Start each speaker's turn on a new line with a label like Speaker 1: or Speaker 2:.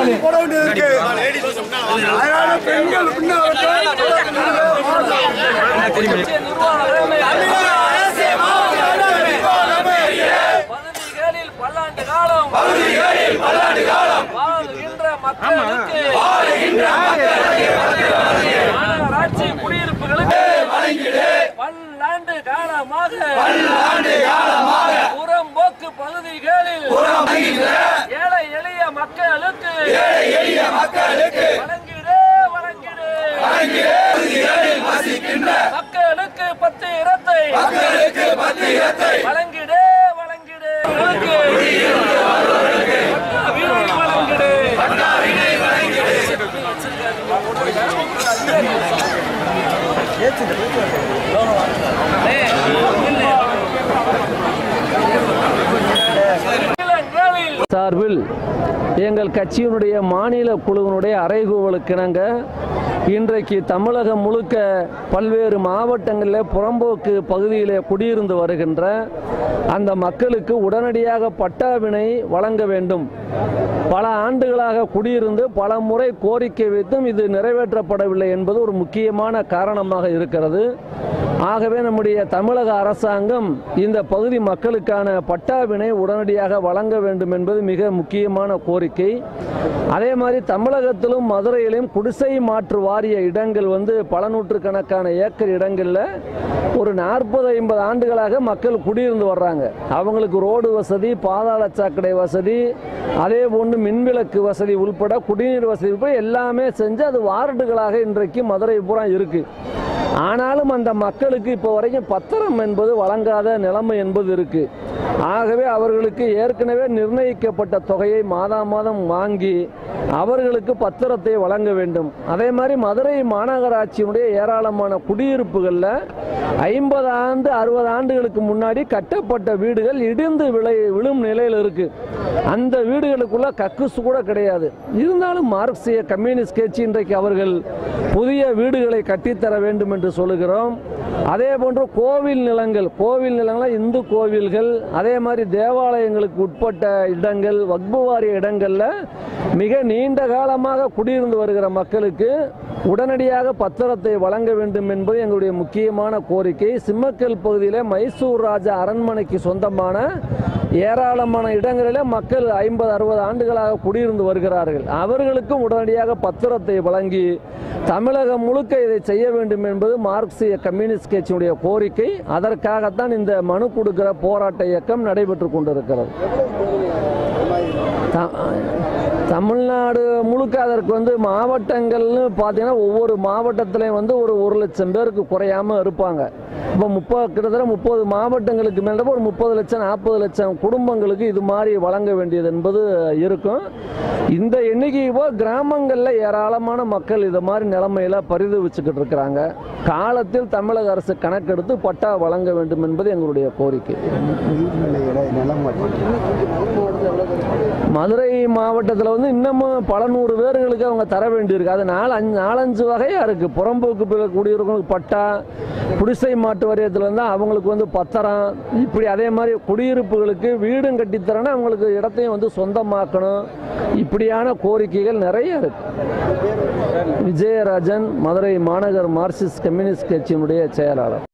Speaker 1: போட வேண்டியது இருக்கு அதனால பெண்கள் பின்னால்
Speaker 2: பகுதிகளில் பல்லாண்டு காலம் பகுதிகளில் பல்லாண்டு காலம் வாழ்கின்ற மக்களுக்கு மாநகராட்சி குடியிருப்புகளுக்கு பல்லாண்டு காலமாக பல்லாண்டு காலமாக புறம்போக்கு பகுதிகளில் ஏழை எளிய மக்களுக்கு ஏழை எளிய மக்களுக்கு வழங்கிடு வழங்கிடு மக்களுக்கு பத்து இடத்தை மக்களுக்கு பத்து இடத்தை வழங்கிடு வழங்கிடு மக்களுக்கு வீடு வழங்கிடு இளங்கோவில்
Speaker 3: சார்பில் எங்கள் கட்சியினுடைய மாநில குழுவினுடைய அறைகூவலுக்கிணங்க இன்றைக்கு தமிழகம் முழுக்க பல்வேறு மாவட்டங்களில் புறம்போக்கு பகுதியிலே குடியிருந்து வருகின்ற அந்த மக்களுக்கு உடனடியாக பட்டாவினை வழங்க வேண்டும் பல ஆண்டுகளாக குடியிருந்து பல முறை கோரிக்கை வைத்தும் இது நிறைவேற்றப்படவில்லை என்பது ஒரு முக்கியமான காரணமாக இருக்கிறது ஆகவே நம்முடைய தமிழக அரசாங்கம் இந்த பகுதி மக்களுக்கான பட்டாவினை உடனடியாக வழங்க வேண்டும் என்பது மிக முக்கியமான கோரிக்கை அதே மாதிரி தமிழகத்திலும் மதுரையிலும் குடிசை மாற்று வாரிய இடங்கள் வந்து பல நூற்றுக்கணக்கான ஏக்கர் இடங்களில் ஒரு நாற்பது ஐம்பது ஆண்டுகளாக மக்கள் குடியிருந்து வர்றாங்க அவங்களுக்கு ரோடு வசதி பாதாள சாக்கடை வசதி அதே போன்று மின்விளக்கு வசதி உள்பட குடிநீர் வசதி உட்பட எல்லாமே செஞ்சு அது வார்டுகளாக இன்றைக்கு மதுரை பூரா இருக்கு ஆனாலும் அந்த மக்களுக்கு இப்போ வரைக்கும் பத்திரம் என்பது வழங்காத நிலைமை என்பது இருக்கு ஆகவே அவர்களுக்கு ஏற்கனவே நிர்ணயிக்கப்பட்ட தொகையை மாதா மாதம் வாங்கி அவர்களுக்கு பத்திரத்தை வழங்க வேண்டும் அதே மாதிரி மதுரை மாநகராட்சியினுடைய ஏராளமான குடியிருப்புகளில் ஐம்பது ஆண்டு அறுபது ஆண்டுகளுக்கு முன்னாடி கட்டப்பட்ட வீடுகள் இடிந்து விளை விழும் நிலையில் இருக்கு அந்த வீடுகளுக்குள்ள கக்குசு கூட கிடையாது இருந்தாலும் மார்க்சிய கம்யூனிஸ்ட் கட்சி இன்றைக்கு அவர்கள் புதிய வீடுகளை கட்டித்தர வேண்டும் என்று சொல்லுகிறோம் அதே போன்று கோவில் நிலங்கள் கோவில் நிலங்கள் இந்து கோவில்கள் அதே மாதிரி தேவாலயங்களுக்கு உட்பட்ட இடங்கள் வக்பு வாரிய இடங்களில் மிக நீண்ட காலமாக குடியிருந்து வருகிற மக்களுக்கு உடனடியாக பத்திரத்தை வழங்க வேண்டும் என்பது எங்களுடைய முக்கியமான கோரிக்கை சிம்மக்கல் பகுதியில் மைசூர் ராஜா அரண்மனைக்கு சொந்தமான ஏராளமான இடங்களில் மக்கள் ஐம்பது அறுபது ஆண்டுகளாக குடியிருந்து வருகிறார்கள் அவர்களுக்கும் உடனடியாக பத்திரத்தை வழங்கி தமிழகம் முழுக்க இதை செய்ய வேண்டும் என்பது மார்க்சிய கம்யூனிஸ்ட் கட்சியினுடைய கோரிக்கை அதற்காகத்தான் இந்த மனு கொடுக்கிற போராட்ட இயக்கம் நடைபெற்று கொண்டிருக்கிறது த- தமிழ்நாடு முழுக்க அதற்கு வந்து மாவட்டங்கள்னு பார்த்தீங்கன்னா ஒவ்வொரு மாவட்டத்திலையும் வந்து ஒரு ஒரு லட்சம் பேருக்கு குறையாம இருப்பாங்க இப்போ முப்பது கிட்டத்தட்ட முப்பது மாவட்டங்களுக்கு மேலே ஒரு முப்பது லட்சம் நாற்பது லட்சம் குடும்பங்களுக்கு இது மாதிரி வழங்க வேண்டியது என்பது இருக்கும் இந்த எண்ணிக்கை இப்போ கிராமங்களில் ஏராளமான மக்கள் இது மாதிரி நிலைமையில பரிதவிச்சுக்கிட்டு இருக்கிறாங்க காலத்தில் தமிழக அரசு கணக்கெடுத்து பட்டா வழங்க வேண்டும் என்பது எங்களுடைய கோரிக்கை மதுரை மாவட்டத்தில் வந்து இன்னமும் பல நூறு பேர்களுக்கு அவங்க தர வேண்டியிருக்கு அது நாலு அஞ்சு நாலஞ்சு வகையாக இருக்குது புறம்போக்கு பிற குடியிருக்கவங்களுக்கு பட்டா குடிசை மாட்டு வாரியத்தில் வந்து அவங்களுக்கு வந்து பத்திரம் இப்படி அதே மாதிரி குடியிருப்புகளுக்கு வீடும் கட்டித்தரணும் அவங்களுக்கு இடத்தையும் வந்து சொந்தமாக்கணும் இப்படியான கோரிக்கைகள் நிறைய இருக்கு விஜயராஜன் மதுரை மாநகர் மார்க்சிஸ்ட் கம்யூனிஸ்ட் கட்சியினுடைய செயலாளர்